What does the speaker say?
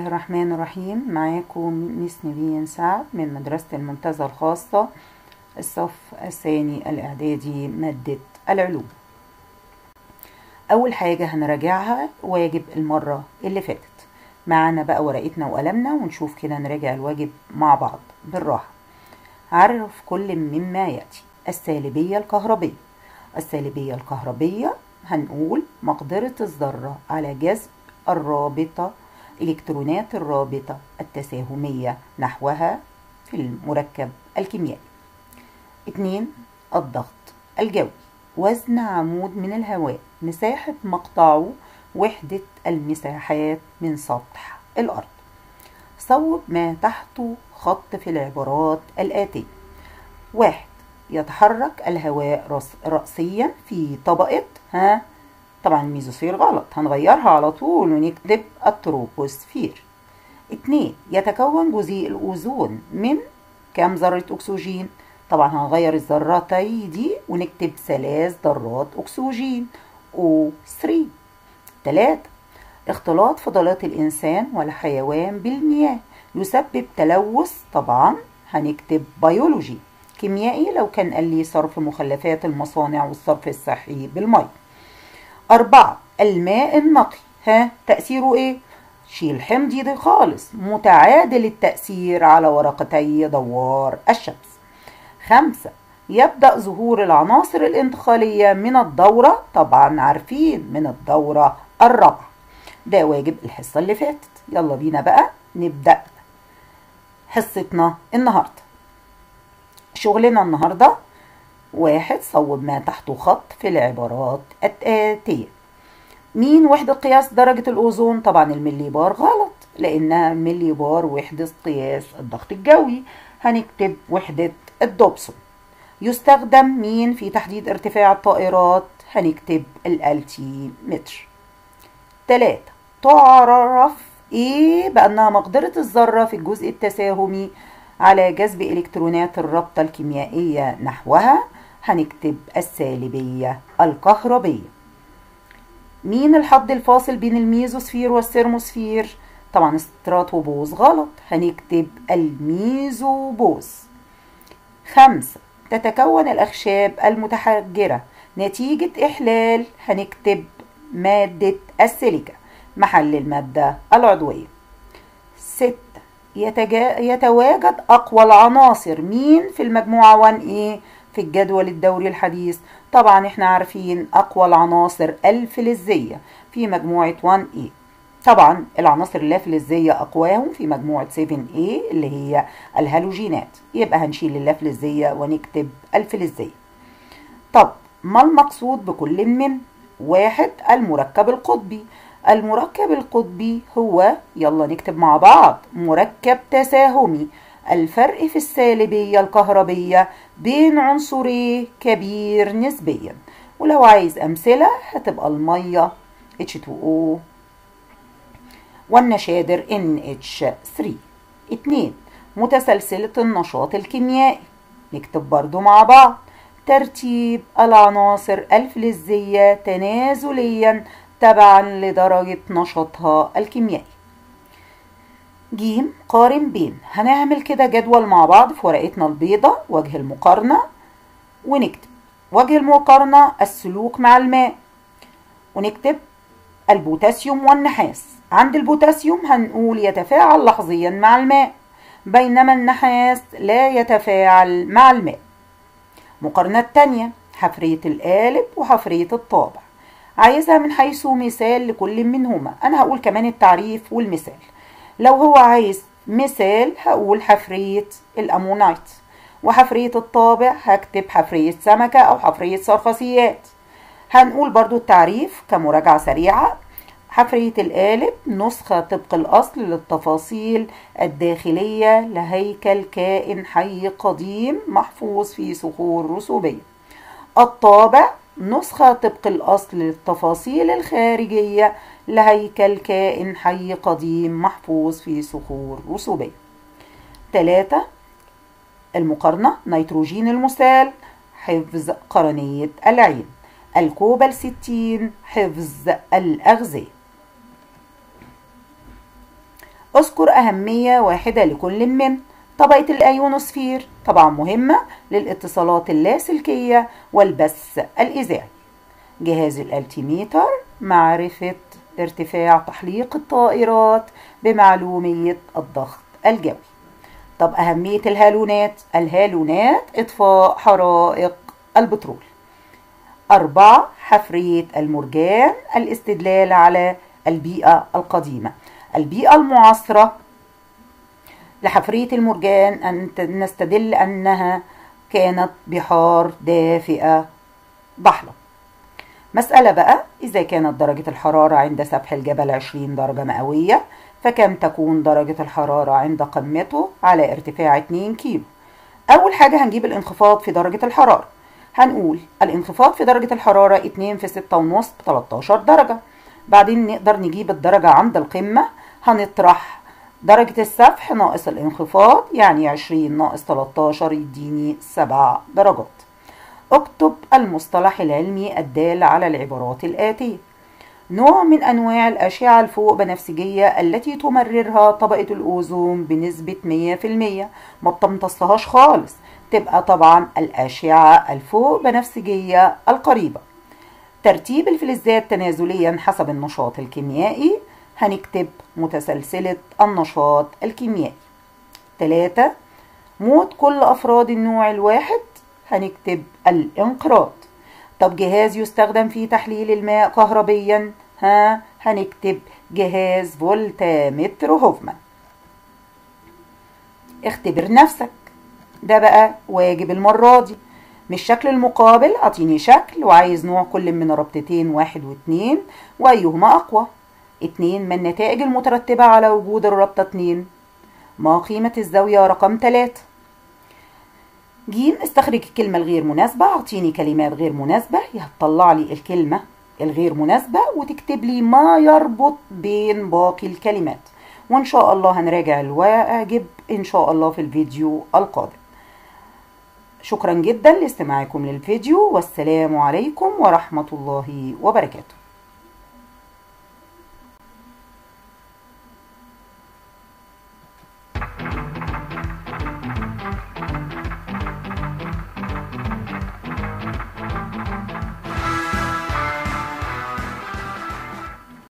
الرحمن الرحيم معاكم ميس نبيين سعد من مدرسة المنتزه الخاصة الصف الثاني الإعدادي مادة العلوم أول حاجة هنراجعها واجب المرة اللي فاتت معانا بقى ورقتنا وقلمنا ونشوف كده نراجع الواجب مع بعض بالراحة عرف كل مما يأتي السالبية الكهربية السالبية الكهربية هنقول مقدرة الذرة على جذب الرابطة إلكترونات الرابطة التساهمية نحوها في المركب الكيميائي اتنين الضغط الجوي وزن عمود من الهواء مساحة مقطعه وحدة المساحات من سطح الأرض صوب ما تحته خط في العبارات الآتية واحد يتحرك الهواء رأسيا في طبقة ها طبعا الميزوسفير غلط هنغيرها على طول ونكتب التروبوسفير اتنين يتكون جزيء الأوزون من كم ذرة أكسجين طبعا هنغير الذرتي دي ونكتب ثلاث ذرات أكسجين O3 تلاتة اختلاط فضلات الإنسان والحيوان بالمياه يسبب تلوث طبعا هنكتب بيولوجي كيميائي لو كان قال لي صرف مخلفات المصانع والصرف الصحي بالمي أربعة الماء النقي ها تأثيره إيه؟ شيل حمضي دي خالص متعادل التأثير على ورقتي دوار الشمس خمسة يبدأ ظهور العناصر الانتقالية من الدورة طبعا عارفين من الدورة الرابعة ده واجب الحصة اللي فاتت يلا بينا بقى نبدأ حصتنا النهاردة شغلنا النهاردة واحد صوب ما تحته خط في العبارات الآتية مين وحدة قياس درجة الأوزون؟ طبعا الملي بار غلط لأنها ملي بار وحدة قياس الضغط الجوي هنكتب وحدة الدوبسون يستخدم مين في تحديد ارتفاع الطائرات؟ هنكتب الالتيمتر تلاتة تعرف ايه بأنها مقدرة الذرة في الجزء التساهمي على جذب إلكترونات الرابطة الكيميائية نحوها هنكتب السالبية الكهربية مين الحد الفاصل بين الميزوسفير والثيرموسفير طبعا استراتوبوز غلط هنكتب الميزوبوز خمسة تتكون الأخشاب المتحجرة نتيجة إحلال هنكتب مادة السيليكا محل المادة العضوية ستة يتجا... يتواجد أقوى العناصر مين في المجموعة 1A في الجدول الدوري الحديث طبعا احنا عارفين أقوى العناصر الفلزية في مجموعة 1A طبعا العناصر اللافلزية أقواهم في مجموعة 7A اللي هي الهالوجينات يبقى هنشيل اللافلزية ونكتب الفلزية طب ما المقصود بكل من واحد المركب القطبي المركب القطبي هو يلا نكتب مع بعض مركب تساهمي الفرق في السالبية الكهربية بين عنصريه كبير نسبيا ولو عايز أمثلة هتبقى المية H2O والنشادر NH3 اتنين متسلسلة النشاط الكيميائي نكتب برضو مع بعض ترتيب العناصر الفلزية تنازليا تبعا لدرجة نشاطها الكيميائي جيم قارن بين هنعمل كده جدول مع بعض في ورقتنا البيضة وجه المقارنة ونكتب وجه المقارنة السلوك مع الماء ونكتب البوتاسيوم والنحاس عند البوتاسيوم هنقول يتفاعل لحظيا مع الماء بينما النحاس لا يتفاعل مع الماء مقارنة تانية حفرية القالب وحفرية الطابع عايزها من حيث مثال لكل منهما أنا هقول كمان التعريف والمثال لو هو عايز مثال هقول حفرية الأمونايت وحفرية الطابع هكتب حفرية سمكة أو حفرية سرخسيات هنقول برضو التعريف كمراجعة سريعة حفرية القالب نسخة طبق الأصل للتفاصيل الداخلية لهيكل كائن حي قديم محفوظ في صخور رسوبية الطابع نسخة طبق الأصل للتفاصيل الخارجية لهيكل كائن حي قديم محفوظ في صخور رسوبية ثلاثة المقارنة نيتروجين المسال حفظ قرنية العين الكوبل 60 حفظ الأغذية اذكر أهمية واحدة لكل من طبقة الأيونوسفير طبعا مهمة للاتصالات اللاسلكية والبث الإذاعي جهاز الالتيميتر معرفة ارتفاع تحليق الطائرات بمعلومية الضغط الجوي طب أهمية الهالونات الهالونات إطفاء حرائق البترول أربعة حفرية المرجان الاستدلال على البيئة القديمة البيئة المعاصرة لحفرية المرجان أن نستدل أنها كانت بحار دافئة ضحلة مسألة بقى إذا كانت درجة الحرارة عند سفح الجبل 20 درجة مئوية فكم تكون درجة الحرارة عند قمته على ارتفاع 2 كيلو أول حاجة هنجيب الانخفاض في درجة الحرارة هنقول الانخفاض في درجة الحرارة 2 في 6 ونص 13 درجة بعدين نقدر نجيب الدرجة عند القمة هنطرح درجة السفح ناقص الانخفاض يعني 20 ناقص 13 يديني 7 درجات اكتب المصطلح العلمي الدال على العبارات الآتية نوع من أنواع الأشعة الفوق بنفسجية التي تمررها طبقة الأوزون بنسبة 100% ما بتمتصهاش خالص تبقى طبعا الأشعة الفوق بنفسجية القريبة ترتيب الفلزات تنازليا حسب النشاط الكيميائي هنكتب متسلسلة النشاط الكيميائي 3 موت كل أفراد النوع الواحد هنكتب الانقراض طب جهاز يستخدم في تحليل الماء كهربيا ها هنكتب جهاز فولتامتر هوفمان اختبر نفسك ده بقى واجب المرة دي مش شكل المقابل اعطيني شكل وعايز نوع كل من الربطتين واحد واتنين وايهما اقوى اتنين ما النتائج المترتبة على وجود الرابطة اتنين ما قيمة الزاوية رقم تلاتة جيم استخرج الكلمة الغير مناسبة اعطيني كلمات غير مناسبة هتطلع لي الكلمة الغير مناسبة وتكتب لي ما يربط بين باقي الكلمات وان شاء الله هنراجع الواجب ان شاء الله في الفيديو القادم شكرا جدا لاستماعكم للفيديو والسلام عليكم ورحمة الله وبركاته